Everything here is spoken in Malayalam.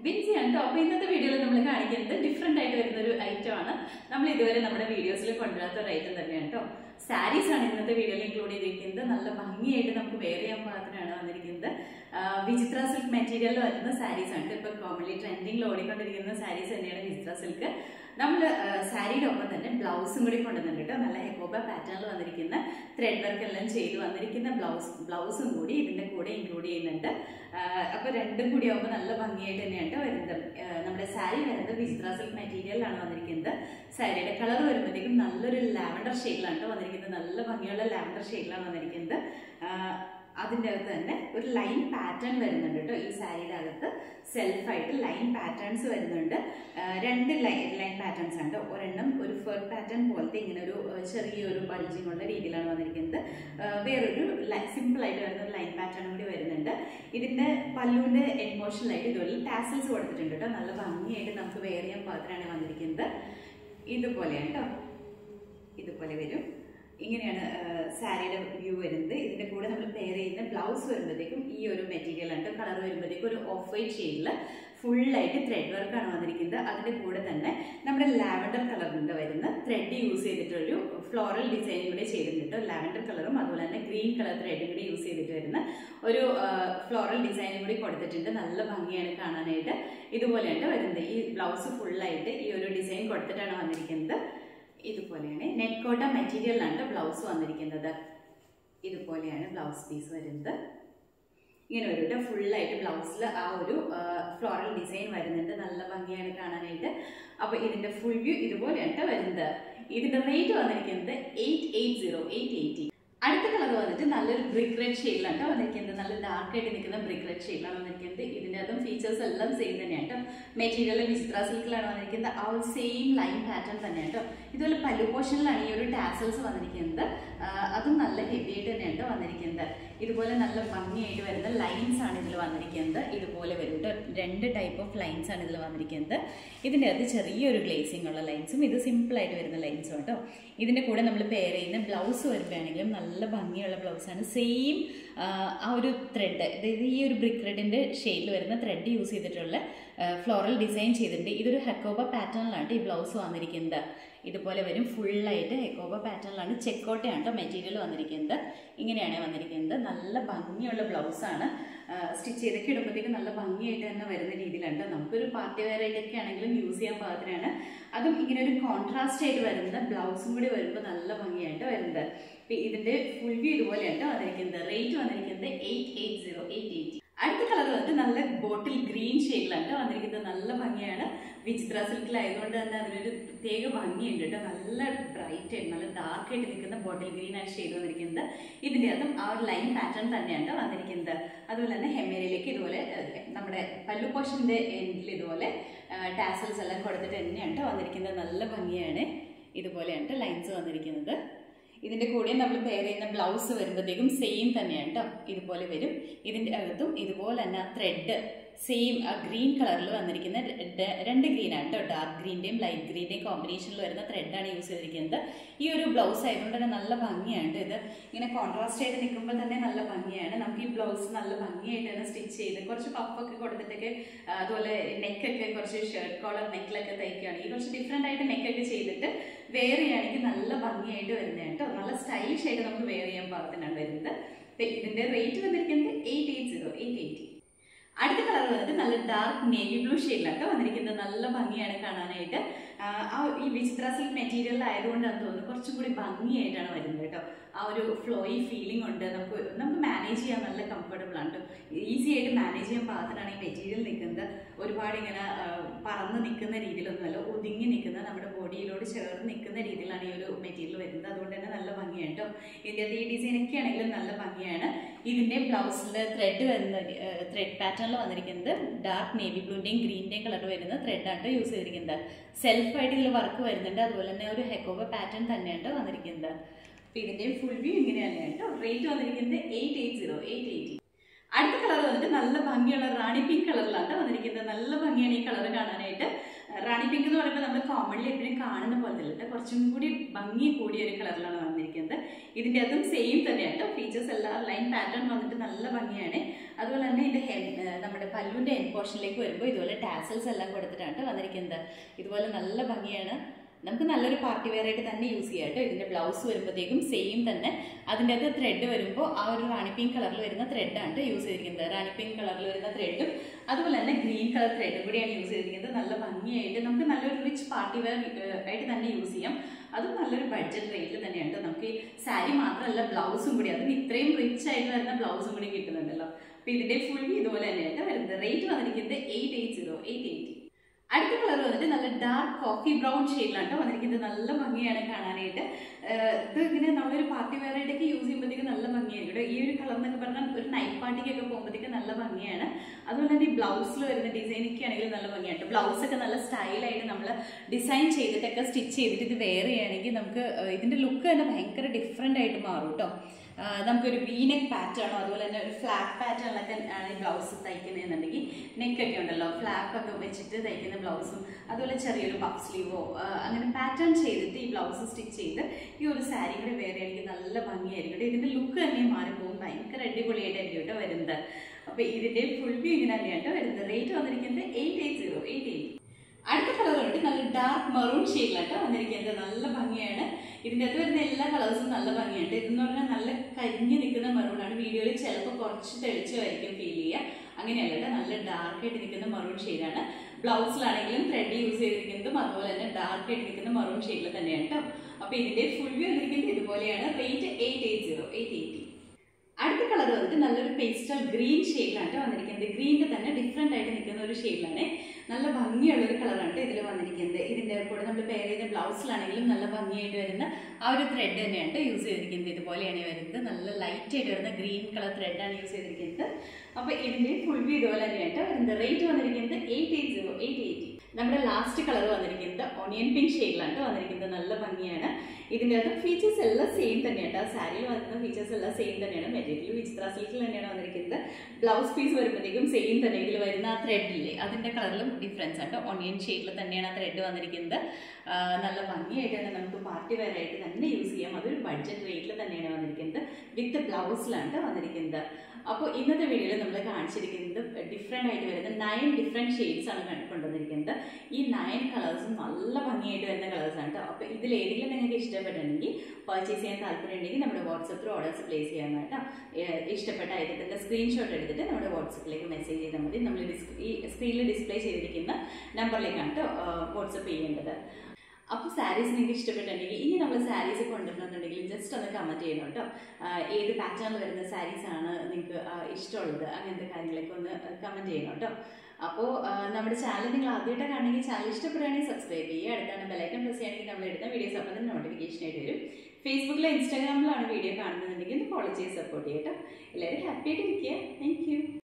ബിൻസിയാണ് കേട്ടോ അപ്പോൾ ഇന്നത്തെ വീഡിയോയിൽ നമ്മൾ കാണിക്കുന്നത് ഡിഫറെൻ്റ് ആയിട്ട് വരുന്ന ഒരു ഐറ്റം ആണ് നമ്മൾ ഇതുവരെ നമ്മുടെ വീഡിയോസിൽ കൊണ്ടുവരാത്ത ഒരു ഐറ്റം തന്നെയാണ് കേട്ടോ സാരീസ് ആണ് ഇന്നത്തെ വീഡിയോയിൽ ഇൻക്ലൂഡ് ചെയ്തിരിക്കുന്നത് നല്ല ഭംഗിയായിട്ട് നമുക്ക് വെയർ ചെയ്യാൻ പാകത്തിനാണ് വന്നിരിക്കുന്നത് ആ, വിചിത്ര സിൽക്ക് മെറ്റീരിയലിൽ വരുന്ന സാരീസ് ആണ് ഇപ്പൊ കോമൺലി ട്രെൻഡിങ്ങിൽ ഓടിക്കൊണ്ടിരിക്കുന്ന സാരീസ് തന്നെയാണ് വിചിത്ര സിൽക്ക് നമ്മൾ സാരിയുടെ ഒപ്പം തന്നെ ബ്ലൗസും കൂടി കൊണ്ടുവന്നിട്ടുണ്ട് കേട്ടോ നല്ല ഹെക്കോബ പാറ്റേണിൽ വന്നിരിക്കുന്ന ത്രെഡ് വർക്ക് എല്ലാം ചെയ്ത് വന്നിരിക്കുന്ന ബ്ലൗസ് ബ്ലൗസും കൂടി ഇതിന്റെ കൂടെ ഇൻക്ലൂഡ് ചെയ്യുന്നുണ്ട് ആഹ് അപ്പൊ രണ്ടും കൂടി ആകുമ്പോൾ നല്ല ഭംഗിയായിട്ട് തന്നെയാണ് ട്ടോ വരുന്നത് ആഹ് നമ്മുടെ സാരി വരുന്നത് വിചിത്ര സിൽക്ക് മെറ്റീരിയലാണ് വന്നിരിക്കുന്നത് സാരിയുടെ കളർ വരുമ്പോഴത്തേക്കും നല്ലൊരു ലാവൻഡർ ഷെയ്ഡിലാണ് ട്ടോ വന്നിരിക്കുന്നത് നല്ല ഭംഗിയുള്ള ലാവൻഡർ ഷെയ്ഡിലാണ് വന്നിരിക്കുന്നത് ആഹ് അതിൻ്റെ അകത്ത് തന്നെ ഒരു ലൈൻ പാറ്റേൺ വരുന്നുണ്ട് കേട്ടോ ഈ സാരിയുടെ അകത്ത് സെൽഫായിട്ട് ലൈൻ പാറ്റേൺസ് വരുന്നുണ്ട് ആഹ് രണ്ട് ലൈൻ ലൈൻ പാറ്റേൺസ് ആണ് ട്ടോ. ഒരെണ്ണം ഒരു ഫർ പാറ്റേൺ പോലത്തെ ഇങ്ങനെ ഒരു ആഹ് ചെറിയൊരു ബൾജിങ് ഉള്ള രീതിയിലാണ് വന്നിരിക്കുന്നത് ആഹ് വേറൊരു സിമ്പിൾ ആയിട്ട് വരുന്ന ഒരു ലൈൻ പാറ്റേൺ കൂടി വരുന്നുണ്ട് ഇതിന്റെ പല്ലുവിന്റെ എൻമോഷനിലായിട്ട് ഇതുപോലെ ടാസൽസ് കൊടുത്തിട്ടുണ്ട് കേട്ടോ നല്ല ഭംഗിയായിട്ട് നമുക്ക് വെയർ ചെയ്യാൻ പാത്രമാണ് വന്നിരിക്കുന്നത് ഇതുപോലെയാണ് കേട്ടോ ഇതുപോലെ വരും ഇങ്ങനെയാണ് സാരിയുടെ വ്യൂ വരുന്നത് ഇതിന്റെ കൂടെ നമ്മൾ പെയർ ചെയ്യുന്ന ബ്ലൗസ് വരുമ്പോഴത്തേക്കും ഈ ഒരു മെറ്റീരിയൽ ഉണ്ട് കളർ വരുമ്പോഴത്തേക്കും ഒരു ഓഫ് വൈറ്റ് ഷെയ്ഡിൽ ഫുള്ളായിട്ട് ത്രെഡ് വർക്കാണ് വന്നിരിക്കുന്നത് അതിന്റെ കൂടെ തന്നെ നമ്മുടെ ലാവൻഡർ കളറിന്റെ വരുന്ന ത്രെഡ് യൂസ് ചെയ്തിട്ടൊരു ഫ്ലോറൽ ഡിസൈൻ കൂടെ ചെയ്തിട്ടുണ്ട് ലാവൻഡർ കളറും അതുപോലെ തന്നെ ഗ്രീൻ കളർ ത്രെഡും കൂടി യൂസ് ചെയ്തിട്ട് വരുന്ന ഒരു ഫ്ലോറൽ ഡിസൈനും കൂടി കൊടുത്തിട്ടുണ്ട് നല്ല ഭംഗിയാണ് കാണാനായിട്ട് ഇതുപോലെയാണ് വരുന്നത് ഈ ബ്ലൗസ് ഫുള്ളായിട്ട് ഈ ഒരു ഡിസൈൻ കൊടുത്തിട്ടാണ് വന്നിരിക്കുന്നത് ഇതുപോലെയാണ് നെറ്റ് കോട്ട മെറ്റീരിയലിലാണ് ബ്ലൗസ് വന്നിരിക്കുന്നത് ഇതുപോലെയാണ് ബ്ലൗസ് പീസ് വരുന്നത് ഇങ്ങനെ വരും കേട്ടോ ഫുള്ളായിട്ട് ബ്ലൗസിൽ ആ ഒരു ഫ്ലോറൽ ഡിസൈൻ വരുന്നുണ്ട് നല്ല ഭംഗിയാണ് കാണാനായിട്ട് അപ്പോൾ ഇതിന്റെ ഫുൾ വ്യൂ ഇതുപോലെയാണ് ട്ടോ വരുന്നത് ഇതിന്റെ റേറ്റ് വന്നിരിക്കുന്നത് eight eight zero eight eighty അടുത്ത കളർ വന്നിട്ട് നല്ലൊരു ബ്രിക്ക് റെഡ് ഷെയ്ഡിലാണ് കേട്ടോ വന്നിരിക്കുന്നത് നല്ല ഡാർക്ക് ആയിട്ട് നിൽക്കുന്ന ബ്രിക്ക് റെഡ് ഷെയ്ഡിലാണ് വന്നിരിക്കുന്നത് ഇതിന്റെ അതും ഫീച്ചേഴ്സ് എല്ലാം സെയിം തന്നെയാണ് കേട്ടോ മെറ്റീരിയൽ വിചിത്ര സിൽക്കിലാണ് വന്നിരിക്കുന്നത് ആ ഒരു സെയിം ലൈൻ പാറ്റേൺ തന്നെയാണ് കേട്ടോ ഇതുപോലെ പല്ലു പോർഷനിലാണ് ഈ ഒരു ടാസൽസ് വന്നിരിക്കുന്നത് ആ, അതും നല്ല ഹെവി ആയിട്ട് തന്നെയാണ് ട്ടോ വന്നിരിക്കുന്നത് ഇതുപോലെ നല്ല ഭംഗിയായിട്ട് വരുന്ന ലൈൻസ് ആണ് ഇതിൽ വന്നിരിക്കുന്നത് ഇതുപോലെ വരും കേട്ടോ രണ്ട് ടൈപ്പ് ഓഫ് ലൈൻസ് ആണ് ഇതിൽ വന്നിരിക്കുന്നത് ഇതിൻ്റെ അകത്ത് ചെറിയൊരു ഗ്ലേസിംഗ് ഉള്ള ലൈൻസും ഇത് സിമ്പിൾ ആയിട്ട് വരുന്ന ലൈൻസും കേട്ടോ ഇതിൻ്റെ കൂടെ നമ്മൾ പെയർ ചെയ്യുന്ന ബ്ലൗസ് വരുമ്പോഴാണെങ്കിലും നല്ല ഭംഗിയുള്ള ബ്ലൗസാണ് സെയിം ആ ഒരു ത്രെഡ് അതായത് ഈ ഒരു ബ്രിക്ക് റെഡിൻ്റെ ഷെയ്ഡിൽ വരുന്ന ത്രെഡ് യൂസ് ചെയ്തിട്ടുള്ള ഫ്ലോറൽ ഡിസൈൻ ചെയ്തിട്ടുണ്ട് ഇതൊരു ഹെക്കോബ പാറ്റേണിലാണ് ഈ ബ്ലൗസ് വന്നിരിക്കുന്നത് ഇതുപോലെ വരും ഫുള്ളായിട്ട് ഹെക്കോബ പാറ്റേണിലാണ് ചെക്കോട്ടയാണ് കേട്ടോ മെറ്റീരിയൽ വന്നിരിക്കുന്നത് ഇങ്ങനെയാണ് വന്നിരിക്കുന്നത് നല്ല ഭംഗിയുള്ള ബ്ലൗസാണ് സ്റ്റിച്ച് ചെയ്തൊക്കെ ഇടുമ്പോഴത്തേക്ക് നല്ല ഭംഗിയായിട്ട് തന്നെ വരുന്ന രീതിയിലാണ് ട്ടോ. നമുക്കൊരു പാർട്ടി വെയർ ആയിട്ടൊക്കെ ആണെങ്കിലും യൂസ് ചെയ്യാൻ പാകത്തിനാണ് അതും ഇങ്ങനെ ഒരു കോൺട്രാസ്റ്റ് ആയിട്ട് വരുന്ന ബ്ലൗസും കൂടി വരുമ്പോൾ നല്ല ഭംഗിയായിട്ട് വരുന്നത് ഇപ്പൊ ഇതിന്റെ ഫുൾ വ്യൂ ഇതുപോലെയാണ് ട്ടോ വന്നിരിക്കുന്നത് റേറ്റ് വന്നിരിക്കുന്നത് eight eight zero eight eight അടുത്ത കളർ വന്നിട്ട് നല്ല ബോട്ടിൽ ഗ്രീൻ ഷെയ്ഡിലാണ് ട്ടോ വന്നിരിക്കുന്നത് നല്ല ഭംഗിയാണ് വിചിത്ര സിൽക്കിലായതുകൊണ്ട് തന്നെ അതിനൊരു പ്രത്യേക ഭംഗിയുണ്ട് കേട്ടോ നല്ല ബ്രൈറ്റ് ആയിട്ട് നല്ല ഡാർക്ക് ആയിട്ട് നിൽക്കുന്ന ബോട്ടിൽ ഗ്രീൻ ആണ് ഷെയ്ഡ് വന്നിരിക്കുന്നത് ഇതിന്റെ അതും ആ ഒരു ലൈൻ പാറ്റേൺ തന്നെയാണ് ട്ടോ വന്നിരിക്കുന്നത് അതുപോലെ തന്നെ ഹെമേരയിലേക്ക് ഇതുപോലെ ഏഹ്, നമ്മുടെ പല്ലു പോഷന്റെ എൻഡിൽ ഇതുപോലെ ടാസൽസ് എല്ലാം കൊടുത്തിട്ട് തന്നെയാണ് ട്ടോ വന്നിരിക്കുന്നത് നല്ല ഭംഗിയാണ് ഇതുപോലെയാണ് ട്ടോ ലൈൻസ് വന്നിരിക്കുന്നത് ഇതിന്റെ കൂടെ നമ്മൾ പെയർ ചെയ്യുന്ന ബ്ലൗസ് വരുമ്പോഴത്തേക്കും സെയിം തന്നെയാണ് കേട്ടോ ഇതുപോലെ വരും ഇതിന്റെ അകത്തും ഇതുപോലെ തന്നെ ത്രെഡ് സെയിം ആ ഗ്രീൻ കളറിൽ വന്നിരിക്കുന്ന ര- രണ്ട് ഗ്രീൻ ആണ് കേട്ടോ ഡാർക്ക് ഗ്രീന്റെയും ലൈറ്റ് ഗ്രീന്റെയും കോമ്പിനേഷനിൽ വരുന്ന ത്രെഡാണ് യൂസ് ചെയ്തിരിക്കുന്നത് ഈ ഒരു ബ്ലൗസ് ആയതുകൊണ്ട് തന്നെ നല്ല ഭംഗിയാണ് ട്ടോ ഇത് ഇങ്ങനെ കോൺട്രാസ്റ്റ് ആയിട്ട് നിൽക്കുമ്പോൾ തന്നെ നല്ല ഭംഗിയാണ് നമുക്ക് ഈ ബ്ലൗസ് നല്ല ഭംഗിയായിട്ട് തന്നെ സ്റ്റിച്ച് ചെയ്ത് കുറച്ച് പഫൊക്കെ കൊടുത്തിട്ടൊക്കെ ആ, അതുപോലെ നെക്കൊക്കെ കുറച്ച് ഷർട്ട് കോളർ നെക്കിലൊക്കെ തയ്ക്കുകയാണെങ്കിൽ കുറച്ച് ഡിഫറെൻ്റ് ആയിട്ട് നെക്കൊക്കെ ചെയ്തിട്ട് വെയർ ചെയ്യുകയാണെങ്കിൽ നല്ല ഭംഗിയായിട്ട് വരുന്നത് കേട്ടോ നല്ല സ്റ്റൈലിഷ് ആയിട്ട് നമുക്ക് വെയർ ചെയ്യാൻ പാകത്തിനാണ് വരുന്നത് ദേ ഇതിന്റെ റേറ്റ് വന്നിരിക്കുന്നത് eight eight zero eight eighty അടുത്ത കളർ വന്നിട്ട് നല്ല ഡാർക്ക് നേവി ബ്ലൂ ഷെയ്ഡിലൊക്കെ വന്നിരിക്കുന്നത് നല്ല ഭംഗിയാണ് കാണാനായിട്ട് ആ, ആ ഈ വിചിത്ര സിൽക്ക് മെറ്റീരിയൽ ആയതുകൊണ്ടാണ് തോന്നുന്നു കുറച്ചും കൂടി ഭംഗിയായിട്ടാണ് വരുന്നത് കേട്ടോ ആ ഒരു ഫ്ലോയി ഫീലിംഗ് ഉണ്ട് നമുക്ക് നമുക്ക് മാനേജ് ചെയ്യാൻ നല്ല കംഫർട്ടബിൾ ആണ് കേട്ടോ ഈസി ആയിട്ട് മാനേജ് ചെയ്യാൻ പാകത്തിനാണ് ഈ മെറ്റീരിയൽ നിൽക്കുന്നത് ഒരുപാട് ഇങ്ങനെ ആ, പറന്ന് നിൽക്കുന്ന രീതിയിലൊന്നുമല്ല ഒതുങ്ങി നിൽക്കുന്ന നമ്മുടെ ബോഡിയിലോട് ചേർന്ന് നിൽക്കുന്ന രീതിയിലാണ് ഈ ഒരു മെറ്റീരിയൽ വരുന്നത് അതുകൊണ്ട് തന്നെ നല്ല ഭംഗിയാണ് കേട്ടോ ഇതിൻ്റെ ഈ ഡിസൈൻ ഒക്കെ ആണെങ്കിലും നല്ല ഭംഗിയാണ് ഇതിന്റെ ബ്ലൗസിൽ ത്രെഡ് വരുന്ന ത്രെഡ് പാറ്റേണിൽ വന്നിരിക്കുന്നത് ഡാർക്ക് നേവി ബ്ലൂന്റെയും ഗ്രീന്റെയും കളർ വരുന്ന ത്രെഡാണ് യൂസ് ചെയ്തിരിക്കുന്നത് സെൽഫായിട്ട് ഇതിൽ വർക്ക് വരുന്നുണ്ട് അതുപോലെ തന്നെ ഒരു ഹെക്കോവ പാറ്റേൺ തന്നെയാണ് വന്നിരിക്കുന്നത് അപ്പൊ ഇതിന്റെ ഫുൾ വ്യൂ ഇങ്ങനെയാണ് കേട്ടോ റേറ്റ് വന്നിരിക്കുന്നത് eight eight zero eight eighty അടുത്ത കളർ വന്നിട്ട് നല്ല ഭംഗിയുള്ള റാണി പിങ്ക് കളറിലാണ് വന്നിരിക്കുന്നത് നല്ല ഭംഗിയാണ് ഈ കളർ കാണാനായിട്ട് റാണി പിങ്ക് എന്ന് പറയുമ്പോൾ നമ്മൾ കോമൺലി എപ്പോഴും കാണുന്ന പോലെ തന്നെ കുറച്ചും കൂടി ഭംഗി കൂടിയ ഒരു കളറിലാണ് വന്നിരിക്കുന്നത് ഇതിൻ്റെ അതും സെയിം തന്നെയാണ് കേട്ടോ ഫീച്ചേഴ്സ് എല്ലാം ലൈൻ പാറ്റേൺ വന്നിട്ട് നല്ല ഭംഗിയാണ് അതുപോലെ തന്നെ ഇതിൻ്റെ ഹെൻ നമ്മുടെ പല്ലുവിൻ്റെ എൻ പോർഷനിലേക്ക് വരുമ്പോൾ ഇതുപോലെ ടാസൽസ് എല്ലാം കൊടുത്തിട്ടാണ് ട്ടോ വന്നിരിക്കുന്നത് ഇതുപോലെ നല്ല ഭംഗിയാണ് നമുക്ക് നല്ലൊരു പാർട്ടി വെയർ ആയിട്ട് തന്നെ യൂസ് ചെയ്യാം കേട്ടോ ഇതിന്റെ ബ്ലൗസ് വരുമ്പോഴത്തേക്കും സെയിം തന്നെ അതിൻ്റെ അകത്ത് ത്രെഡ് വരുമ്പോൾ ആ ഒരു റാണി പിങ്ക് കളറിൽ വരുന്ന ത്രെഡാണ് യൂസ് ചെയ്തിരിക്കുന്നത് റാണി പിങ്ക് കളറിൽ വരുന്ന ത്രെഡും അതുപോലെ തന്നെ ഗ്രീൻ കളർ ത്രെഡും കൂടിയാണ് യൂസ് ചെയ്തിരിക്കുന്നത് നല്ല ഭംഗിയായിട്ട് നമുക്ക് നല്ലൊരു റിച്ച് പാർട്ടി വെയർ ആയിട്ട് തന്നെ യൂസ് ചെയ്യാം അതും നല്ലൊരു ബഡ്ജറ്റ് റേറ്റിൽ തന്നെയാണ് ട്ടോ. നമുക്ക് ഈ സാരി മാത്രമല്ല ബ്ലൗസും കൂടി അതും ഇത്രയും റിച്ച് ആയിട്ട് വരുന്ന ബ്ലൗസും കൂടി കിട്ടുന്നുണ്ടല്ലോ അപ്പൊ ഇതിന്റെ ഫുൾ ഇതുപോലെ തന്നെയാണ് വരുന്നത് റേറ്റ് വന്നിരിക്കുന്നത് eight eight zero eight eighty അടുത്ത കളർ വന്നിട്ട് നല്ല ഡാർക്ക് കോഫി ബ്രൗൺ ഷെയ്ഡിലാണ് കേട്ടോ വന്നിരിക്കുന്നത് നല്ല ഭംഗിയാണ് കാണാനായിട്ട് ഏഹ് ഇത് ഇങ്ങനെ നമ്മളൊരു പാർട്ടി വെയർ ആയിട്ടൊക്കെ യൂസ് ചെയ്യുമ്പോഴത്തേക്ക് നല്ല ഭംഗിയായിരിക്കും കേട്ടോ ഈ ഒരു കളർ എന്നൊക്കെ പറഞ്ഞാൽ ഒരു നൈറ്റ് പാർട്ടിക്കൊക്കെ പോകുമ്പോഴത്തേക്ക് നല്ല ഭംഗിയാണ് അതുപോലെ തന്നെ ഈ ബ്ലൗസിൽ വരുന്ന ഡിസൈൻ ഒക്കെ ആണെങ്കിൽ നല്ല ഭംഗിയാണ് ബ്ലൗസ് ഒക്കെ നല്ല സ്റ്റൈലായിട്ട് നമ്മൾ ഡിസൈൻ ചെയ്തിട്ടൊക്കെ സ്റ്റിച്ച് ചെയ്തിട്ട് ഇത് വെയർ ചെയ്യുകയാണെങ്കിൽ നമുക്ക് ഏഹ് ഇതിന്റെ ലുക്ക് തന്നെ ഭയങ്കര ഡിഫറെൻ്റ് ആയിട്ട് മാറും കേട്ടോ ആഹ് നമുക്കൊരു വീനെക്ക് പാറ്റേണോ അതുപോലെ തന്നെ ഒരു ഫ്ലാറ്റ് പാറ്റേണിലൊക്കെ ആണ് ഈ ബ്ലൗസ് തയ്ക്കുന്നതെന്നുണ്ടെങ്കിൽ നെക്കൊക്കെ ഉണ്ടല്ലോ ഫ്ലാപ്പ് ഒക്കെ വെച്ചിട്ട് തയ്ക്കുന്ന ബ്ലൗസും അതുപോലെ ചെറിയൊരു പഫ് സ്ലീവോ അങ്ങനെ പാറ്റേൺ ചെയ്തിട്ട് ഈ ബ്ലൗസ് സ്റ്റിച്ച് ചെയ്ത് ഈ ഒരു സാരി കൂടെ വേറെ ആണെങ്കിൽ നല്ല ഭംഗിയായിരിക്കും കേട്ടോ ഇതിന്റെ ലുക്ക് തന്നെ മാറിപ്പോകും ഭയങ്കര അടിപൊളിയായിട്ടായിരിക്കും കേട്ടോ വരുന്നത് അപ്പൊ ഇതിന്റെ ഫുൾ വ്യൂ ഇങ്ങനെ തന്നെയാണ് കേട്ടോ വരുന്നത് റേറ്റ് വന്നിരിക്കുന്നത് eight eight zero eight eight അടുത്ത കളർ ഉണ്ട് നല്ല ഡാർക്ക് മെറൂൺ ഷെയ്ഡിലാട്ടോ വന്നിരിക്കുന്നത് നല്ല ഭംഗിയാണ് ഇതിൻ്റെ അകത്ത് വരുന്ന എല്ലാ കളേഴ്സും നല്ല ഭംഗിയുണ്ട് ഇതെന്ന് പറഞ്ഞാൽ നല്ല കരിഞ്ഞു നിൽക്കുന്ന മെറൂൺ ആണ് വീഡിയോയിൽ ചിലപ്പോൾ കുറച്ച് തെളിച്ചമായിരിക്കും ഫീൽ ചെയ്യുക അങ്ങനെയല്ല കേട്ടോ നല്ല ഡാർക്ക് ആയിട്ട് നിൽക്കുന്ന മെറൂൺ ഷെയ്ഡാണ് ബ്ലൗസിലാണെങ്കിലും ത്രെഡ് യൂസ് ചെയ്തിരിക്കുന്നതും അതുപോലെ തന്നെ ഡാർക്ക് ആയിട്ട് നിൽക്കുന്ന മെറൂൺ ഷെയ്ഡിൽ തന്നെയാണ് കേട്ടോ അപ്പോൾ ഇതിന്റെ ഫുൾ വ്യൂ വന്നിരിക്കുന്നത് ഇതുപോലെയാണ് rate eight eight zero eight eighty അടുത്ത കളർ വന്നിട്ട് നല്ലൊരു പേസ്റ്റൽ ഗ്രീൻ ഷെയ്ഡിലാണ് കേട്ടോ വന്നിരിക്കുന്നത് ഗ്രീനിന്റെ തന്നെ ഡിഫറെന്റ് ആയിട്ട് നിൽക്കുന്ന ഒരു ഷെയ്ഡിലാണ് നല്ല ഭംഗിയുള്ള ഒരു കളറാണ് ഇതിൽ വന്നിരിക്കുന്നത് ഇതിന്റെ കൂടെ നമ്മൾ പെയർ ചെയ്ത ബ്ലൗസിലാണെങ്കിലും നല്ല ഭംഗിയായിട്ട് വരുന്ന ആ ഒരു ത്രെഡ് തന്നെയാണ് യൂസ് ചെയ്തിരിക്കുന്നത് ഇതുപോലെയാണ് വരുന്നത് നല്ല ലൈറ്റ് ആയിട്ട് വരുന്ന ഗ്രീൻ കളർ ത്രെഡാണ് യൂസ് ചെയ്തിരിക്കുന്നത് അപ്പൊ ഇതിന്റെ ഫുൾ വ്യൂ ഇതുപോലെ തന്നെയായിട്ട് വരുന്നത് റേറ്റ് വന്നിരിക്കുന്നത് eight eight zero eight eighty നമ്മുടെ ലാസ്റ്റ് കളർ വന്നിരിക്കുന്നത് ഓണിയൻ പിങ്ക് ഷെയ്ഡിലാണ് വന്നിരിക്കുന്നത് നല്ല ഭംഗിയാണ് ഇതിൻ്റെ അകത്ത് ഫീച്ചേഴ്സ് എല്ലാം സെയിം തന്നെയാണ് ആ സാരിയിൽ വരുന്ന ഫീച്ചേഴ്സ് എല്ലാം സെയിം തന്നെയാണ് മെറ്റീരിയൽ വിചിത്ര സിൽക്കിൽ തന്നെയാണ് വന്നിരിക്കുന്നത് ബ്ലൗസ് പീസ് വരുമ്പോഴത്തേക്കും സെയിം തന്നെ ഇതിൽ വരുന്ന ആ ത്രെഡ് ഇല്ലേ അതിൻ്റെ കളറിലും ഡിഫറൻസ് ആണ് ഓണിയൻ ഷെയ്ഡിൽ തന്നെയാണ് ആ ത്രെഡ് വന്നിരിക്കുന്നത് ആ, നല്ല ഭംഗിയായിട്ട് തന്നെ നമുക്ക് പാർട്ടി വെയർ ആയിട്ട് തന്നെ യൂസ് ചെയ്യാം അതൊരു ബഡ്ജറ്റ് റേറ്റിൽ തന്നെയാണ് വന്നിരിക്കുന്നത് വിത്ത് ബ്ലൗസിലാണ് വന്നിരിക്കുന്നത് അപ്പോൾ ഇന്നത്തെ വീഡിയോയിൽ നമ്മൾ കാണിച്ചിരിക്കുന്നത് ഡിഫറെൻ്റ് ആയിട്ട് വരുന്ന നയൻ ഡിഫറെൻറ്റ് ഷെയ്ഡ്സ് ആണ് കണ്ട് കൊണ്ടുവന്നിരിക്കുന്നത് ഈ നയൻ കളേഴ്സും നല്ല ഭംഗിയായിട്ട് വരുന്ന കളേഴ്സ് ആണ് കേട്ടോ അപ്പോൾ ഇതിൽ ഏതെങ്കിലും നിങ്ങൾക്ക് ഇഷ്ടപ്പെട്ടിട്ടുണ്ടെങ്കിൽ പർച്ചേസ് ചെയ്യാൻ താല്പര്യം ഉണ്ടെങ്കിൽ നമ്മുടെ വാട്സപ്പിൽ ഓർഡേഴ്സ് പ്ലേസ് ചെയ്യാനായിട്ട് ഇഷ്ടപ്പെട്ട ഐറ്റത്തിൻ്റെ സ്ക്രീൻഷോട്ട് എടുത്തിട്ട് നമ്മുടെ വാട്സപ്പിലേക്ക് മെസ്സേജ് ചെയ്താൽ മതി നമ്മൾ ഈ സ്ക്രീനിൽ ഡിസ്പ്ലേ ചെയ്തിരിക്കുന്ന നമ്പറിലേക്കാണ് കേട്ടോ വാട്സപ്പ് ചെയ്യേണ്ടത് അപ്പോൾ സാരീസ് നിങ്ങൾക്ക് ഇഷ്ടപ്പെട്ടിട്ടുണ്ടെങ്കിൽ ഇനി നമ്മൾ സാരീസ് കൊണ്ടുവരണമെന്നുണ്ടെങ്കിൽ ജസ്റ്റ് ഒന്ന് കമൻറ്റ് ചെയ്യണം കേട്ടോ ആഹ് ഏത് പാറ്റേണിൽ വരുന്ന സാരീസ് ആണ് നിങ്ങൾക്ക് ആഹ് ഇഷ്ടമുള്ളത് അങ്ങനത്തെ കാര്യങ്ങളൊക്കെ ഒന്ന് കമൻറ്റ് ചെയ്യണം കേട്ടോ അപ്പോൾ നമ്മുടെ ചാനൽ നിങ്ങൾ ആദ്യമായിട്ട് കാണണമെങ്കിൽ ചാനൽ ഇഷ്ടപ്പെടുകയാണെങ്കിൽ സബ്സ്ക്രൈബ് ചെയ്യുക അടുത്താണ് ബെലൈക്കൺ പ്രസ് ചെയ്യുകയാണെങ്കിൽ നമ്മൾ എടുത്ത വീഡിയോസ് അപ്പം തന്നെ നോട്ടിഫിക്കേഷൻ ആയിട്ട് വരും ഫേസ്ബുക്കിലോ ഇൻസ്റ്റാഗ്രാമിലാണ് വീഡിയോ കാണുന്നുണ്ടെങ്കിൽ ഒന്ന് ഫോളോ ചെയ്ത് സപ്പോർട്ട് ചെയ്യട്ടോ എല്ലാവരും ഹാപ്പി ആയിട്ട് ഇരിക്കുക താങ്ക് യു